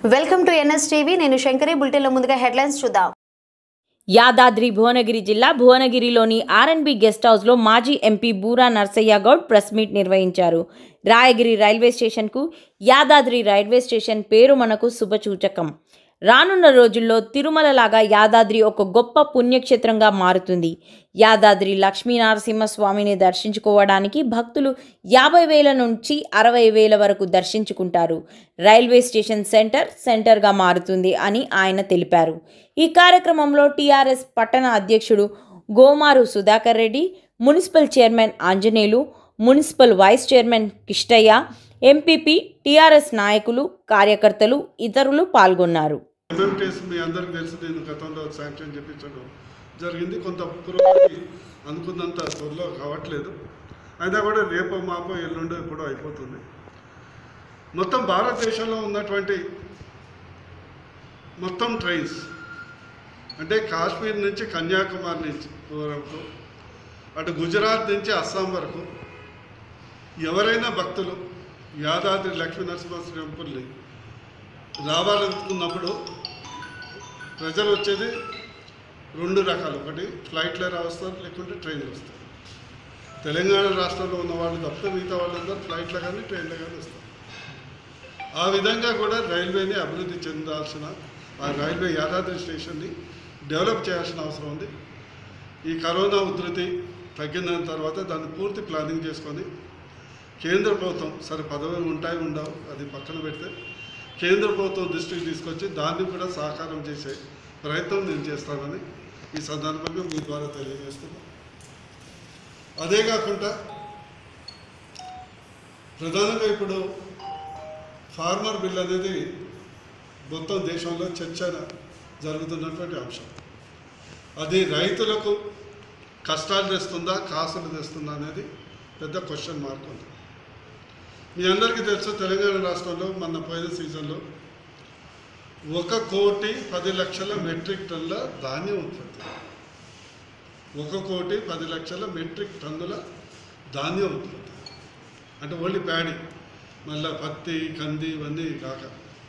welcome to NS TV నేను శంకరి బులెటిన్లో ముందుగా హెడ్లైన్స్ చూద్దాం యాదాద్రి భువనగిరి జిల్లా భువనగిరిలోని ఆర్ఎన్బి గెస్ట్ హౌస్లో మాజీ MP Boora Narsaiah Goud press meet నిర్వహించారు రాయగిరి రైల్వే స్టేషన్కు యాదాద్రి రైల్వే స్టేషన్ పేరు మనకు శుభసూచకం రానున్న రోజుల్లో తిరుమలలాగా యాదాద్రి ఒక గొప్ప పుణ్యక్షేత్రంగా మారుతుంది యాదాద్రి లక్ష్మీనరసింహస్వామిని దర్శించుకోవడానికి భక్తులు యాభై వేల నుంచి అరవై వేల వరకు దర్శించుకుంటారు రైల్వే స్టేషన్ సెంటర్ సెంటర్గా మారుతుంది అని ఆయన తెలిపారు ఈ కార్యక్రమంలో టీఆర్ఎస్ పట్టణ అధ్యక్షుడు Gomaru Sudhakar Reddy municipal chairman Anjaneyulu municipal vice chairman Kistaiah MPP TRS నాయకులు కార్యకర్తలు ఇతరులు పాల్గొన్నారు ఎంఎంటీఎస్ మీ అందరికి తెలుసు నేను గతంలో శాంక్షన్ చేయించడం జరిగింది కొంత పురోగతి అనుకున్నంత త్వరలో కావట్లేదు అయినా కూడా రేపో మాపో ఎల్లుండో ఎప్పుడో అయిపోతుంది మొత్తం భారతదేశంలో ఉన్నటువంటి మొత్తం ట్రైన్స్ అంటే కాశ్మీర్ నుంచి కన్యాకుమారి నుంచి వరకు అటు గుజరాత్ నుంచి అస్సాం వరకు ఎవరైనా భక్తులు యాదాద్రి లక్ష్మీ నరసింహ టెంపుల్ని రావాలనుకున్నప్పుడు ప్రజలు వచ్చేది రెండు రకాలు ఒకటి ఫ్లైట్లో వస్తారు లేకుంటే ట్రైన్లో వస్తారు తెలంగాణ రాష్ట్రంలో ఉన్న వాళ్ళు తప్పితే మిగతా వాళ్ళందరూ ఫ్లైట్లో కానీ ట్రైన్లో కానీ వస్తారు ఆ విధంగా కూడా రైల్వేని అభివృద్ధి చెందాల్సిన ఆ రైల్వే యాదాద్రి స్టేషన్ని డెవలప్ చేయాల్సిన అవసరం ఉంది ఈ కరోనా ఉధృతి తగ్గిన తర్వాత దాన్ని పూర్తి ప్లానింగ్ చేసుకొని కేంద్ర ప్రభుత్వం సరే పదవులు ఉంటాయి ఉండవు అది పక్కన పెడితే కేంద్ర ప్రభుత్వం దృష్టికి తీసుకొచ్చి దాన్ని కూడా సహకారం చేసే ప్రయత్నం నేను చేస్తానని ఈ సందర్భంగా మీ ద్వారా తెలియజేస్తున్నాను అదే కాకుండా ప్రధానంగా ఇప్పుడు ఫార్మర్ బిల్ అనేది మొత్తం దేశంలో చర్చ జరుగుతున్నటువంటి అంశం అది రైతులకు కష్టాలు తెస్తుందా కాసులు తెస్తుందా అనేది పెద్ద క్వశ్చన్ మార్క్ ఉంది మీ అందరికీ తెలుసు తెలంగాణ రాష్ట్రంలో మన పోయిన సీజన్లో ఒక కోటి పది లక్షల మెట్రిక్ టన్నుల ధాన్యం ఉత్పత్తి ఒక కోటి పది లక్షల మెట్రిక్ టన్నుల ధాన్యం ఉత్పత్తి అంటే ఓన్లీ ప్యాడీ మళ్ళీ పత్తి కంది ఇవన్నీ కాక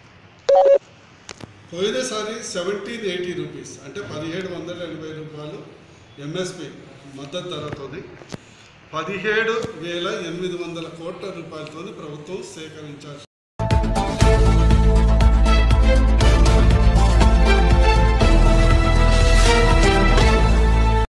పోయినసారి సెవెంటీన్ ఎయిటీ రూపీస్ అంటే పదిహేడు వందల ఎనభై రూపాయలు ఎంఎస్పి మద్దతు ధరతోని పదిహేడు వేల ఎనిమిది వందల కోట్ల రూపాయలతో ప్రభుత్వం సేకరించాల్సి